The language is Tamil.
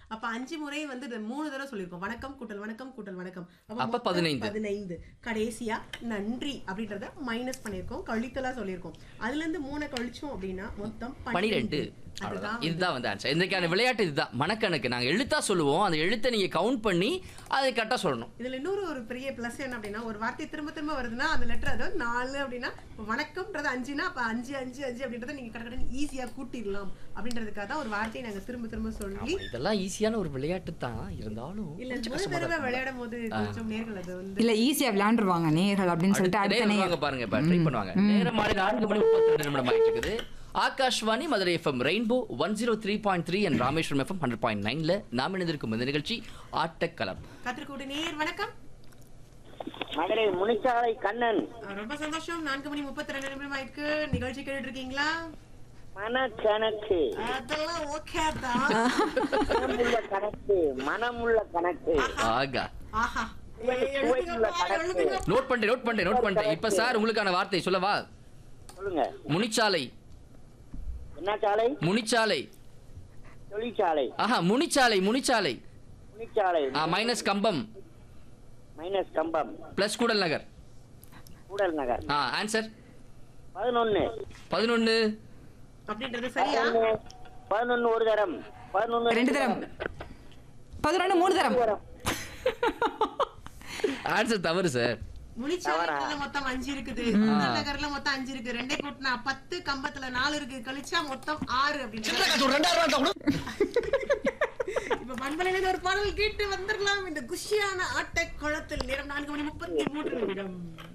அப்ப அஞ்சு முறை வந்து இந்த மூணு தடவை சொல்லியிருக்கோம் வணக்கம் கூட்டல் வணக்கம் கூட்டல் வணக்கம் அப்ப மொத்தம் 15. பதினைந்து கடைசியா நன்றி அப்படின்றத மைனஸ் பண்ணியிருக்கோம் கழித்தலா சொல்லியிருக்கோம் அதுல இருந்து மூணை கழிச்சோம் அப்படின்னா மொத்தம் பனிரெண்டு அதுதான் அவ்வளவுதான் இதுதான் வந்து ஆன்சர் இன்றைக்கான விளையாட்டு இதுதான் மனக்கணக்கு நாங்க எழுத்தா சொல்லுவோம் அந்த எழுத்தை நீங்க கவுண்ட் பண்ணி அதை கரெக்டா சொல்லணும் இதுல இன்னொரு ஒரு பெரிய பிளஸ் என்ன அப்படின்னா ஒரு வார்த்தை திரும்ப திரும்ப வருதுன்னா அந்த லெட்டர் அதாவது நாலு அப்படின்னா இப்ப வணக்கம்ன்றது அஞ்சுனா அப்ப அஞ்சு அஞ்சு அஞ்சு அப்படின்றத நீங்க கடற்கடன் ஈஸியா கூட்டிடலாம் அப்படின்றதுக்காக தான் ஒரு வார்த்தையை நாங்க திரும்ப திரும்ப சொல்லி இதெல்லாம் ஈஸியான ஒரு விளையாட்டு தான் இருந்தாலும் இல்ல கொஞ்சம் ஒரு கஷ்டமா தான் தடவை இருக்கும். விளையாடும் போது கொஞ்சம் நேர்கள் அது வந்து இல்ல ஈஸியா விளையாண்டுருவாங்க நேயர்கள் அப்படின்னு சொல்லிட்டு அடுத்த அடுத்த நேரம் நேயர் வாங்க பாருங்க இப்ப ட்ரை பண்ணுவாங்க நேரம் மாலை நான்கு மணி முப்பத்தி ரெண்டு நிமிடம் ஆயிட்டு இருக்குது Akashvani Madurai FM rainbow one zero three point three and Rameswaram FM hundred point நைன்ல நாம் இணைந்திருக்கும் இந்த நிகழ்ச்சி ஆட்டக்களம் கத்திரிக்கோடு நேர் வணக்கம் மதுரை முனிச்சாலை கண்ணன் அஹ் ரொம்ப சந்தோஷம் நான்கு மணி முப்பத்தி ரெண்டு நிமிடம் ஆயிருக்கு நிகழ்ச்சி கேட்டுட்டு இருக்கீங்களா மனக்கணக்கு அதெல்லாம் ஓகே தான் மனமுள்ள கணக்கு மனமுள்ள கணக்கு ஆகா ஆஹா சுவையுள்ள கணக்கு நோட் பண்ணிட்டேன் நோட் பண்ணிட்டேன் நோட் பண்ணிட்டேன் இப்ப சார் உங்களுக்கான வார்த்தை சொல்லவா சொல்லுங்க முனிச்சாலை என்ன சாலை முனிச்சாலை தொழிற்சாலை ஆஹா Munichalai Munichalai Munichalai minus Kambam minus Kambam plus Koodal Nagar Koodal Nagar ஆ ஆன்சர் பதினொன்னு பதினொன்னு அப்படின்றது சரியா பதினொன்னு ஒரு தரம் பதினொன்னு ரெண்டு தரம் பதினொன்று மூணு தரம் ஆன்சர் தவறு சார் முனிச்சாலைக்குள்ள மொத்தம் அஞ்சு இருக்குது கூடல் நகர்ல மொத்தம் அஞ்சு இருக்கு ரெண்டே கூட்டினா பத்து கம்பத்துல நாலு இருக்கு கழிச்சா மொத்தம் ஆறு அப்படின்னு இப்ப பண்பலையில ஒரு பாடல் கேட்டு வந்துடலாம் இந்த குஷியான ஆட்ட குளத்தில் நேரம் நான்கு மணி முப்பத்தி மூன்று நிமிடம்